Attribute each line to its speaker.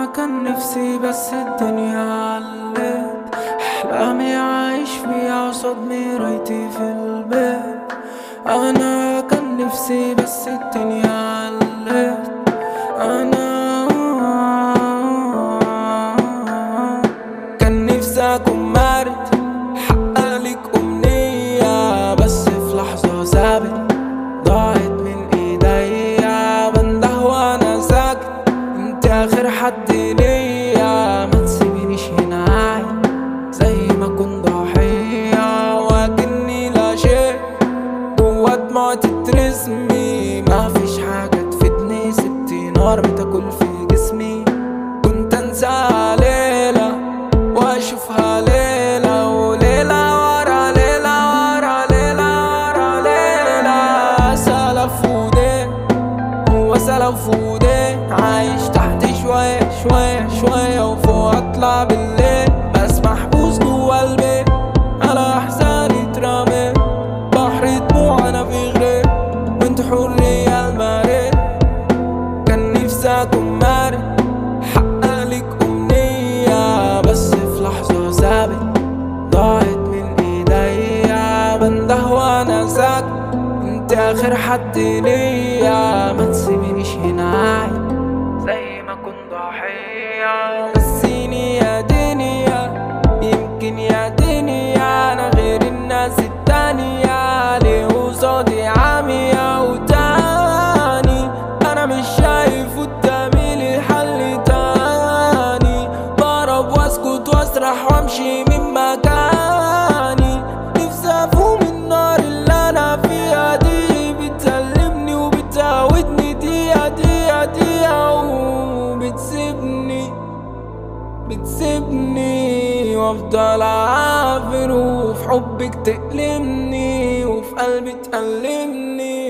Speaker 1: انا كان نفسي بس الدنيا علت احلامي عايش فيها وصد مرايتي في البيت انا كان نفسي بس الدنيا علت انا كان نفسي اكون مارد حقق لك امنية بس في لحظة ثابت ضاعت من ايديا بنده وانا ساكت انت اخر حد ليا ما تسيبنيش هنا عايم زي ما كنت ضحية وكني لا شيء جوا دموع تترسمي ما فيش حاجة تفيدني سبتي نار بتاكل في جسمي كنت انساها ليلة واشوفها ليلة وليلة ورا ليلة ورا ليلة ورا ليلة سلف ودين هو سلف ودين عايش تحت شوية شوية شوية وفوق اطلع بالليل بس محبوس جوا البيت على احزاني اترميت بحر دموع انا في غريب وانت حرية المريض كان نفسي اكون مارد حقق لك امنية بس في لحظة ثابت ضاعت من ايديا بنده وانا ساكت انت اخر حد ليا ما تسيبنيش هنا عايم زي ما كنت ضحية نسيني يا دنيا يمكن يا دنيا انا غير الناس التانية ليه قصادي عمية وتاني انا مش شايف قدامي لي حل تاني بهرب واسكت واسرح وامشي من مكاني نفسي افوق من النار اللي انا فيها دي بتألمني وبتعودني دقيقة دقيقة دقيقة وبتسيبني بتسيبني وافضل اعافر وفي حبك تألمني وفي قلبي تألمني